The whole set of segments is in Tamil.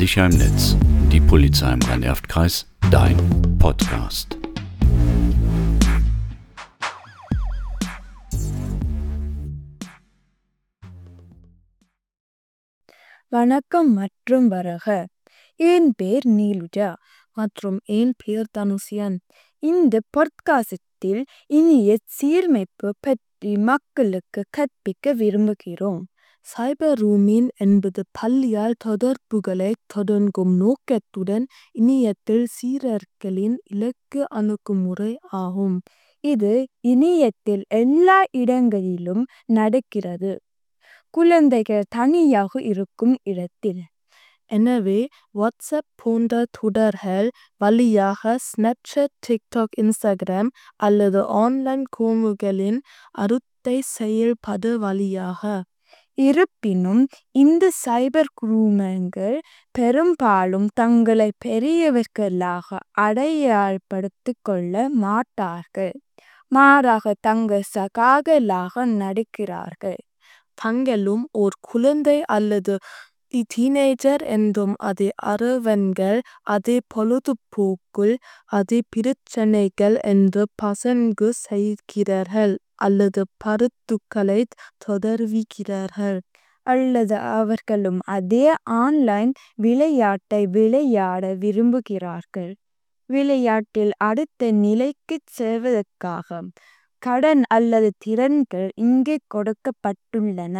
Sicher im Netz. Die Polizei im Rhein-Erft-Kreis. Dein Podcast. வணக்கம் மற்றும் வரக என் பேர் நீலுஜா மற்றும் என் பேர் தனுசியன் இந்த பொற்காசத்தில் இனிய சீர்மைப்பு பற்றி மக்களுக்கு கற்பிக்க விரும்புகிறோம் சைபர் ரூமின் என்பது பள்ளியால் தொடர்புகளை தொடங்கும் நோக்கத்துடன் இணையத்தில் சீரர்களின் இலக்கு அணுகுமுறை ஆகும் இது இணையத்தில் எல்லா இடங்களிலும் நடக்கிறது குழந்தைகள் தனியாக இருக்கும் இடத்தில் எனவே வாட்ஸ்அப் போன்ற தொடர்கள் வழியாக ஸ்னாப்சாட் டிக்டாக் இன்ஸ்டாகிராம் அல்லது ஆன்லைன் கோமுகளின் அறுத்தை செயல்படு வழியாக இருப்பினும் இந்த சைபர் குரூமங்கள் பெரும்பாலும் தங்களை பெரியவர்களாக அடையாளப்படுத்திக் கொள்ள மாட்டார்கள் மாறாக தங்கள் சகாக்களாக நடிக்கிறார்கள் தங்களும் ஓர் குழந்தை அல்லது டீனேஜர் என்றும் அதே அரவன்கள் அதே பொழுதுபோக்குள் அதே பிரச்சனைகள் என்று பசங்கு செய்கிறார்கள் அல்லது பருத்துக்களை தொடர்விக்கிறார்கள் அல்லது அவர்களும் அதே ஆன்லைன் விளையாட்டை விளையாட விரும்புகிறார்கள் விளையாட்டில் அடுத்த நிலைக்குச் செல்வதற்காக கடன் அல்லது திறன்கள் இங்கே கொடுக்கப்பட்டுள்ளன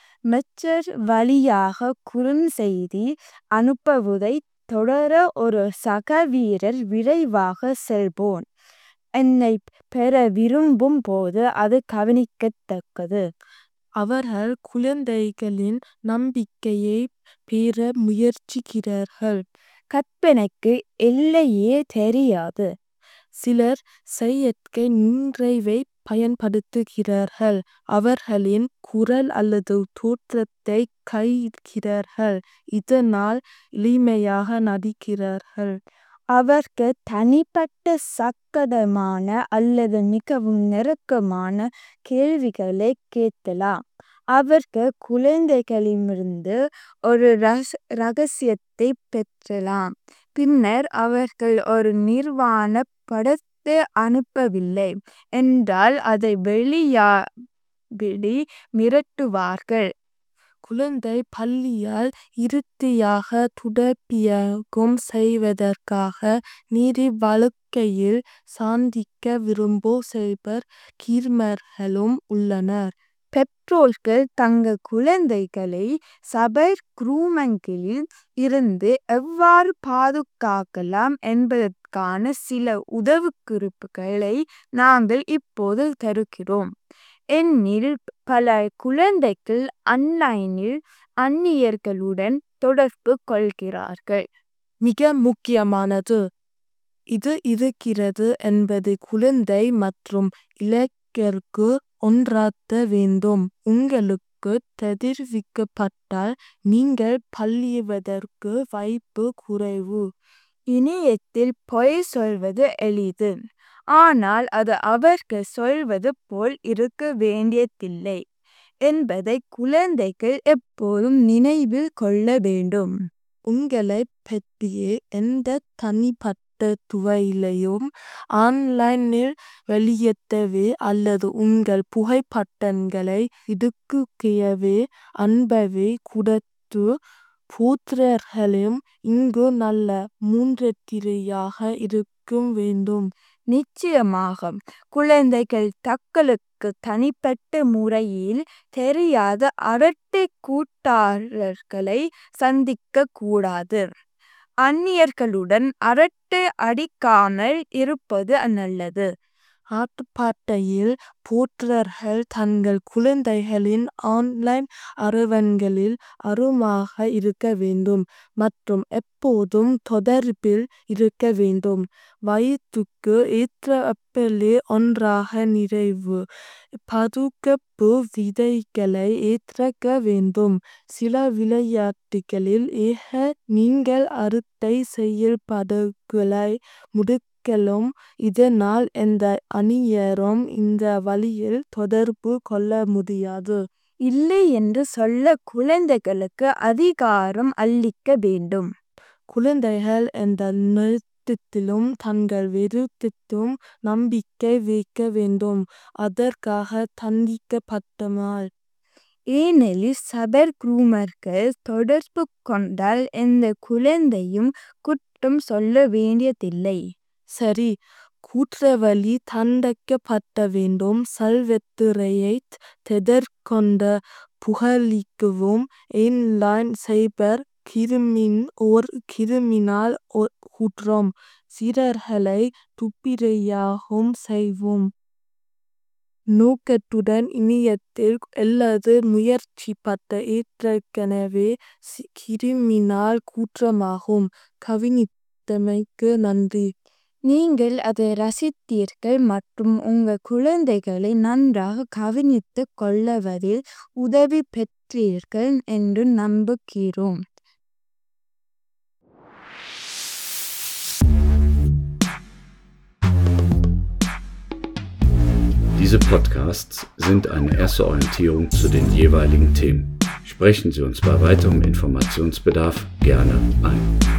மெச்சர் வழியாக குறுஞ்செய்தி அனுப்புவதை தொடர ஒரு சக வீரர் விரைவாக செல்போன் என்னை பெற விரும்பும் போது அது கவனிக்கத்தக்கது அவர்கள் குழந்தைகளின் நம்பிக்கையை பெற முயற்சிக்கிறார்கள் கற்பனைக்கு எல்லையே தெரியாது சிலர் செயற்கை நுண்ணறிவை பயன்படுத்துகிறார்கள் அவர்களின் குரல் அல்லது தோற்றத்தை கைக்கிறார்கள் இதனால் எளிமையாக நடிக்கிறார்கள் அவர்கள் தனிப்பட்ட சக்கதமான அல்லது மிகவும் நெருக்கமான கேள்விகளை கேட்கலாம் அவர்கள் குழந்தைகளிடமிருந்து ஒரு ரகசியத்தை பெற்றலாம் பின்னர் அவர்கள் ஒரு நிர்வாண படத்தை அனுப்பவில்லை என்றால் அதை வெளியாபடி மிரட்டுவார்கள் குழந்தை பள்ளியால் இறுதியாக துடப்பியகம் செய்வதற்காக நீதி வழக்கையில் சாந்திக்க விரும்பும் சைபர் கீர்மர்களும் உள்ளனர் பெற்றோர்கள் தங்கள் குழந்தைகளை சபைர் குரூமங்களில் இருந்து எவ்வாறு பாதுகாக்கலாம் என்பதற்கான சில உதவுக்குறிப்புகளை நாங்கள் இப்போது தருகிறோம் என்னில் பல குழந்தைகள் அன்லைனில் அந்நியர்களுடன் தொடர்பு கொள்கிறார்கள் மிக முக்கியமானது இது இருக்கிறது என்பது குழந்தை மற்றும் இலக்கிற்கு ஒன்றாத்த வேண்டும் உங்களுக்கு தெரிவிக்கப்பட்டால் நீங்கள் பள்ளிவதற்கு வாய்ப்பு குறைவு இணையத்தில் பொய் சொல்வது எளிது ஆனால் அது அவர்கள் சொல்வது போல் இருக்க வேண்டியதில்லை என்பதை குழந்தைகள் எப்போதும் நினைவில் கொள்ள வேண்டும் உங்களை பற்றிய எந்த தனிப்பட்ட துவையிலையும் ஆன்லைனில் வெளியேற்றவே அல்லது உங்கள் புகைப்பட்டங்களை இடுக்குகையவே அன்பவே குடத்து பூத்திரர்களும் இங்கு நல்ல மூன்றத்திரையாக இருக்கும் வேண்டும் நிச்சயமாக குழந்தைகள் தங்களுக்கு தனிப்பட்ட முறையில் தெரியாத அரட்டை கூட்டாளர்களை சந்திக்க கூடாது அந்நியர்களுடன் அரட்டை அடிக்காமல் இருப்பது நல்லது ஆட்டுப்பாட்டையில் போற்றர்கள் தங்கள் குழந்தைகளின் ஆன்லைன் அரவன்களில் அருமாக இருக்க வேண்டும் மற்றும் எப்போதும் தொடர்பில் இருக்க வேண்டும் வயிற்றுக்கு ஏற்ற அப்பலே ஒன்றாக நிறைவு பதுக்கப்பு விதைகளை ஏற்றக்க வேண்டும் சில விளையாட்டுகளில் ஏக நீங்கள் அறுத்தை செயல்படுகளை முடுக்கலாம் இதனால் எந்த அணியரும் இந்த வழியில் தொடர்பு கொள்ள முடியாது இல்லை என்று சொல்ல குழந்தைகளுக்கு அதிகாரம் அளிக்க வேண்டும் குழந்தைகள் என்ற நிறுத்தத்திலும் தங்கள் விருத்தத்தும் நம்பிக்கை வைக்க வேண்டும் அதற்காக தண்டிக்கப்பட்டமால் ஏனெனில் சபர் குரூமர்கள் தொடர்பு கொண்டால் எந்த குழந்தையும் குற்றம் சொல்ல வேண்டியதில்லை சரி குற்றவாளி தண்டிக்கப்பட வேண்டும் சல்வெத்துறையைத் தெதற்கொண்ட புகழிக்கவும் என்லைன் சைபர் கிருமின் ஓர் கிருமினால் குற்றம் சிறர்களை துப்பிரையாகும் செய்வோம் நோக்கத்துடன் இனியத்தில் எல்லாது முயற்சிப்பட்ட ஏற்றக்கனவே கிருமினால் குற்றமாகும் கவினித்தமைக்கு நன்றி நீங்கள் அதை ரசித்தீர்கள் மற்றும் உங்கள் குழந்தைகளை நன்றாக கவனித்துக் கொள்ளவதில் உதவி பெற்றீர்கள் என்று நம்புகிறோம் Diese Podcasts sind eine erste Orientierung zu den jeweiligen Themen. Sprechen Sie uns bei weiterem Informationsbedarf gerne ein.